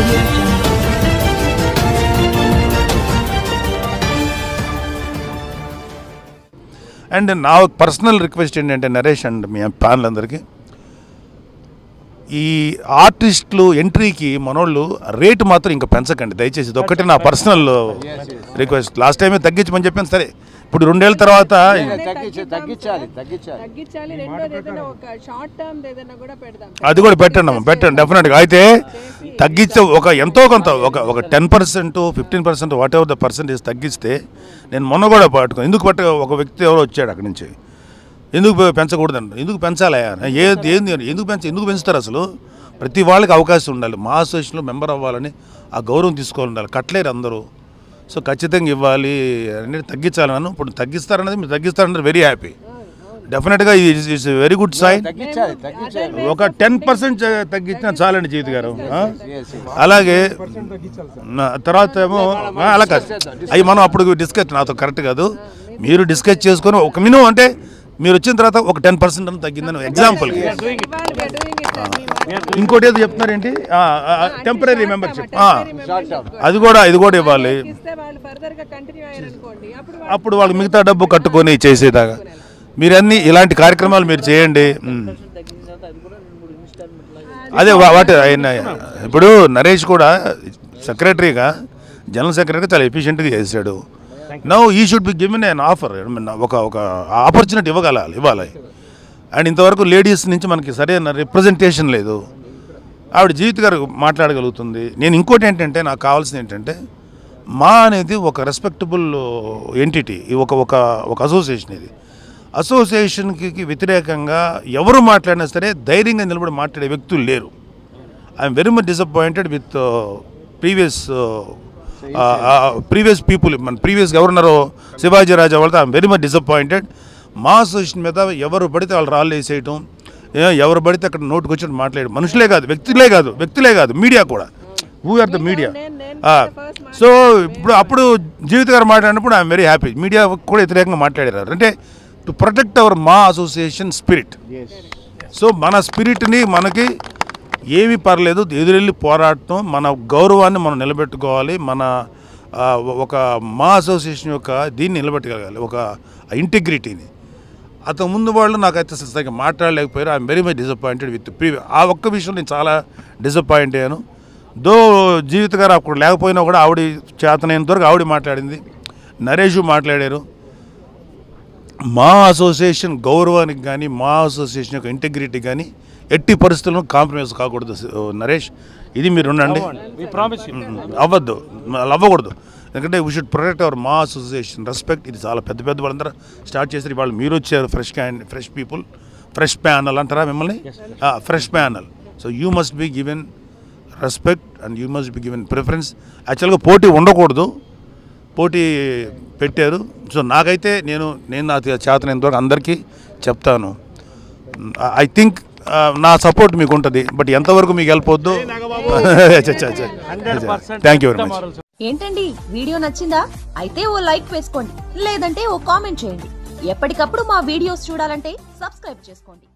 audio jungle. And నా personal request ఏంటంటే Naresh and me panel ఈ ఆర్టిస్టులు ఎంట్రీకి మనోళ్ళు రేటు మాత్రం ఇంకా పెంచకండి దయచేసి ఇది ఒక్కటే నా పర్సనల్ రిక్వెస్ట్ లాస్ట్ టైమే తగ్గించమని చెప్పాను సరే ఇప్పుడు రెండేళ్ళ తర్వాత తగ్గించి తగ్గించాలి తగ్గించాలి తగ్గించాలి రెండోది ఏదైనా ఒక షార్ట్ టర్మ్ ఏదైనా కూడా పెడదాం అది కూడా పెట్టండి అమ్మ పెట్టండి డెఫినెట్గా అయితే తగ్గించే ఒక ఎంతో కొంత ఒక ఒక ten percent fifteen percent whatever the percentage తగ్గిస్తే నేను మొన్న కూడా పట్టుకో ఎందుకు పట్ట ఒక వ్యక్తి ఎవరో వచ్చాడు అక్కడి నుంచి ఎందుకు పె- పెంచకూడదండి ఎందుకు పెంచాలి ఏ ఏంది ఎందుకు పెంచ ఎందుకు పెంచుతారు అసలు ప్రతి వాళ్ళకి అవకాశం ఉండాలి మా అసోసియేషన్లో మెంబర్ అవ్వాలని ఆ గౌరవం తీసుకోవాలి ఉండాలి కట్టలేరు అందరూ సో ఖచ్చితంగా ఇవ్వాలి అనేది తగ్గించాలని ఇప్పుడు తగ్గిస్తారన్నది మీరు తగ్గిస్తారన్నది వెరీ హ్యాపీ డెఫినెట్గా ఇది ఇట్స్ వెరీ గుడ్ సైన్ తగ్గించాలి తగ్గించాలి ఒక టెన్ పర్సెంట్ తగ్గించిన చాలండి జీవిత గారు ఆ? Yes, yes. అలాగే నా తర్వాత ఏమో ఆ, అలా కాదు అవి మనం అప్పుడు డిస్కస్ నాతో కరెక్ట్ కాదు మీరు డిస్కస్ చేసుకొని ఒక మినిమం అంటే మీరు వచ్చిన తర్వాత ఒక టెన్ పర్సెంట్ అని తగ్గిందని ఎగ్జాంపుల్కి ఇవాళ we are doing it అని ఇంకోటి ఏదో చెప్తున్నారేంటి టెంపరీ మెంబర్షిప్ Short term. అది కూడా ఇది కూడా ఇవ్వాలి ఇస్తే వాళ్ళు ఫర్దర్ గా కంటిన్యూ అయ్యారనుకోండి అప్పుడు వాళ్ళు అప్పుడు వాళ్ళు మిగతా డబ్బు కట్టుకొని చేసేదాకా మీరన్నీ ఇలాంటి కార్యక్రమాలు మీరు చేయండి ఉమ్. అదే వా- వాటి ఆయన ఇప్పుడు నరేష్ కూడా సెక్రటరీగా జనరల్ సెక్రటరీగా చాలా ఎఫిషియెంట్గా చేశాడు no he should be given an offer ఒక ఒక ఆపర్చునిటీ ఇవ్వగలాలి ఇవ్వాలి అండ్ ఇంతవరకు లేడీస్ నుంచి మనకి సరైన రిప్రజెంటేషన్ లేదు ఆవిడ జీవిత గారు మాట్లాడగలుగుతుంది నేను ఇంకోటి ఏంటంటే నాకు కావాల్సింది ఏంటంటే మా అనేది ఒక రెస్పెక్టబుల్ ఎంటిటీ ఒక ఒక ఒక అసోసియేషన్ ఇది అసోసియేషన్కి వ్యతిరేకంగా ఎవరు మాట్లాడినా సరే ధైర్యంగా నిలబడి మాట్లాడే వ్యక్తులు లేరు I'm very much disappointed with previous previous people మన ప్రీవియస్ గవర్నర్ శివాజీ రాజా వాళ్ళతో ఐఎమ్ వెరీ మచ్ డిసప్పాయింటెడ్ మా అసోసియేషన్ మీద ఎవరు పడితే వాళ్ళు రాళ్ళు వేసేయటం ఏ, ఎవరు పడితే అక్కడ నోటుకు వచ్చి మాట్లాడడం మనుషులే కాదు వ్యక్తులే కాదు వ్యక్తులే కాదు మీడియా కూడా హూ ఆర్ ద మీడియా నేను- నేను first సో ఇప్పుడు అప్పుడు జీవిత గారు మాట్లాడినప్పుడు ఐఎమ్ వెరీ హ్యాపీ మీడియా కూడా వ్యతిరేకంగా మాట్లాడారు అంటే టు ప్రొటెక్ట్ అవర్ మా అసోసియేషన్ స్పిరిట్ సో మన స్పిరిట్ని మనకి ఏమీ పర్లేదు ఎదురెళ్ళి పోరాడటం మన గౌరవాన్ని మనం నిలబెట్టుకోవాలి మన ఆ, ఒక మా అసోసియేషన్ యొక్క దీన్ని నిలబెట్టగలగాలి ఒక ఇంటిగ్రిటీని అతను ముందు వాళ్ళు నాకైతే అసలు సరిగ్గా మాట్లాడలేకపోయారు I'm very much disappointed with pre ఆ ఒక్క విషయం నేను చాలా డిసప్పాయింట్ అయ్యాను దో జీవిత గారు అప్పుడు లేకపోయినా కూడా ఆవిడ చేతనైనంత వరకు ఆవిడ మాట్లాడింది నరేష్ మాట్లాడారు మా అసోసియేషన్ గౌరవానికి కానీ మా అసోసియేషన్ యొక్క ఇంటిగ్రిటీ కానీ ఎట్టి పరిస్థితుల్లో కాంప్రమైజ్ కాకూడదు ఆ, నరేష్ ఇది మీరు ఉండండి మ్మ్. అవ్వద్దు అలా అవ్వకూడదు ఎందుకంటే వీ షుడ్ ప్రొటెక్ట్ అవర్ మా అసోసియేషన్ రెస్పెక్ట్ ఇది చాలా పెద్ద పెద్ద వాళ్ళందరూ స్టార్ట్ చేశారు వాళ్ళు మీరు వచ్చారు fresh can fresh people fresh panel అంటారా మిమ్మల్ని fresh panel so you must be given respect and you must be given preference యాక్చువల్గా పోటీ ఉండకూడదు పోటీ పెట్టారు సో నాకైతే నేను నేను నా చేతనంత వరకు అందరికీ చెప్తాను ఐ థింక్ నా సపోర్ట్ మీకు ఉంటుంది బట్ ఎంతవరకు మీకు హెల్ప్ వద్దు థ్యాంక్ యూ వెరీ మచ్ ఏంటండి వీడియో నచ్చిందా అయితే ఓ లైక్ వేసుకోండి లేదంటే ఓ కామెంట్ చేయండి ఎప్పటికప్పుడు మా వీడియోస్ చూడాలంటే సబ్స్క్రైబ్ చేసుకోండి